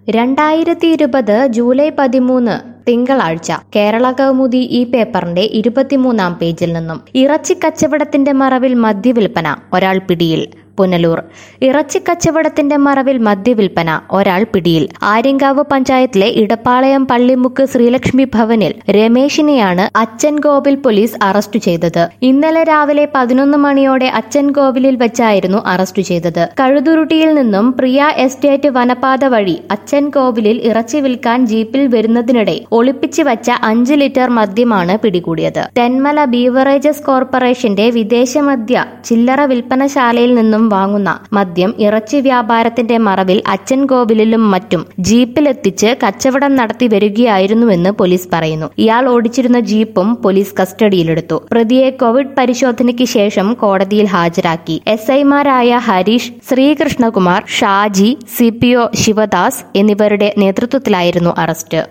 രണ്ടായിരത്തി ഇരുപത് ജൂലൈ പതിമൂന്ന് തിങ്കളാഴ്ച കേരള കൗമുദി ഈ പേപ്പറിന്റെ ഇരുപത്തിമൂന്നാം പേജിൽ നിന്നും ഇറച്ചി കച്ചവടത്തിന്റെ മറവിൽ മദ്യവിൽപ്പന ഒരാൾ പിടിയിൽ പുനലൂർ ഇറച്ചി കച്ചവടത്തിന്റെ മറവിൽ മദ്യവിൽപ്പന ഒരാൾ പിടിയിൽ ആര്യങ്കാവ് പഞ്ചായത്തിലെ ഇടപ്പാളയം പള്ളിമുക്ക് ശ്രീലക്ഷ്മി ഭവനിൽ രമേശിനെയാണ് അച്ചൻകോവിൽ പോലീസ് അറസ്റ്റ് ചെയ്തത് ഇന്നലെ രാവിലെ പതിനൊന്ന് മണിയോടെ അച്ചൻകോവിലിൽ വെച്ചായിരുന്നു അറസ്റ്റ് ചെയ്തത് കഴുതുരുട്ടിയിൽ നിന്നും പ്രിയ എസ്റ്റേറ്റ് വനപാത വഴി അച്ചൻകോവിലിൽ ഇറച്ചി വിൽക്കാൻ ജീപ്പിൽ വരുന്നതിനിടെ ഒളിപ്പിച്ചു വച്ച അഞ്ച് ലിറ്റർ മദ്യമാണ് പിടികൂടിയത് തെന്മല ബീവറേജസ് കോർപ്പറേഷന്റെ വിദേശ മദ്യ ചില്ലറ വിൽപ്പനശാലയിൽ നിന്നും വാങ്ങുന്ന മദ്യം ഇറച്ചി വ്യാപാരത്തിന്റെ മറവിൽ അച്ചൻകോവിലിലും മറ്റും ജീപ്പിലെത്തിച്ച് കച്ചവടം നടത്തി വരികയായിരുന്നുവെന്ന് പോലീസ് പറയുന്നു ഇയാൾ ഓടിച്ചിരുന്ന ജീപ്പും പോലീസ് കസ്റ്റഡിയിലെടുത്തു പ്രതിയെ കോവിഡ് പരിശോധനയ്ക്ക് ശേഷം കോടതിയിൽ ഹാജരാക്കി എസ് ഐമാരായ Harish Sreekrishnakumar Shaji C P O Sivadas എന്നിവരുടെ നേതൃത്വത്തിലായിരുന്നു അറസ്റ്റ്